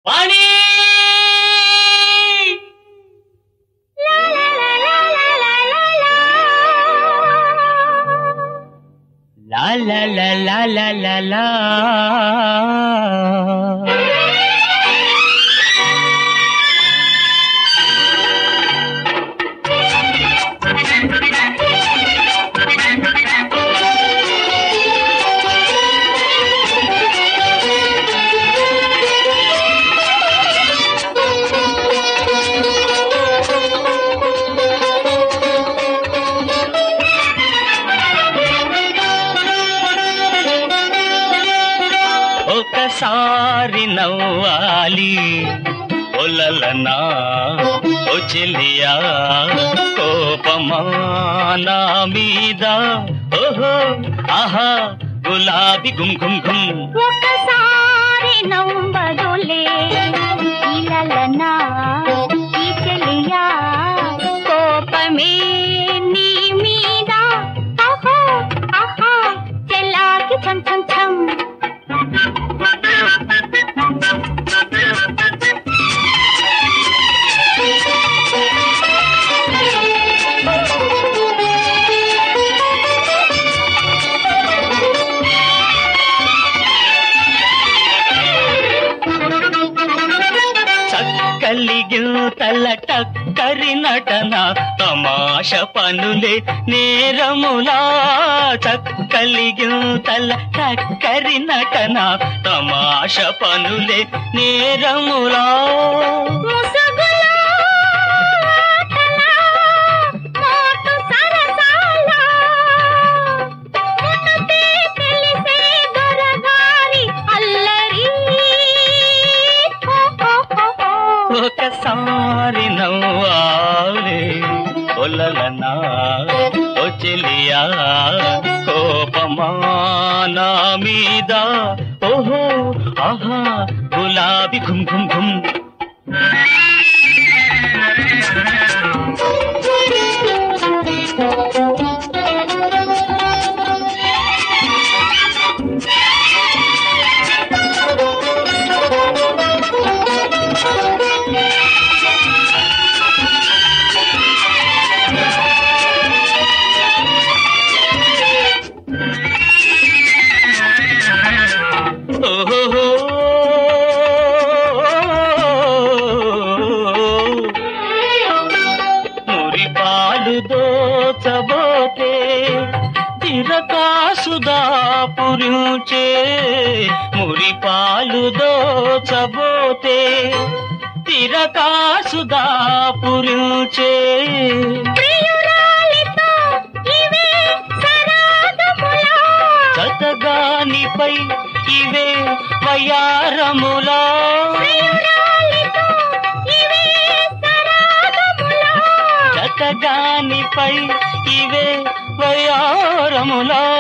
వాణి లా లా లా లా లా లా లా ఒకసారి నవ్వాలి ఒలలనా ఓ చెల్లియా కోపమా నా మీద ఓహో ఆహా గులాబీ గుమ్ గుమ్ గుమ్ ఒకసారి నవ్వదులే ఇలలనా ఈ చెలియా కోపమే నీ మీద ఆహా ఆహా చెల్లాకి చం చం చం చక్కలి గింతల టక్కరి నటన తమాష పనులే నేరములా చక్కలి గింతల టక్కరి నటన తమాష పనులే నేరములా ముసుగులో ఆటలా, మోటు సరసాలా, మునుపే తెలిసే దొరగారి అల్లరి. హో, హో, హో, హో. ఒకసారి నవ్వాలి ఒలలనా ఓ చెలియా కోపమా నా మీద ఓహో ఆహా గులాబీ ఘుమ్ ఘుమ్ ఘుమ్ ఓహో మురి పాలు దోచబోతే తిరకాసుదా పురించే మురి పాలు దోచబోతే తిరకాసుదా పురించే ప్రియురాలితో ఇవే సరాగములా. చతగానిపై ఇవే వయారములా ప్రియురాలితో ఇవే సరాగములా. చతగానిపై ఇవే వయారములా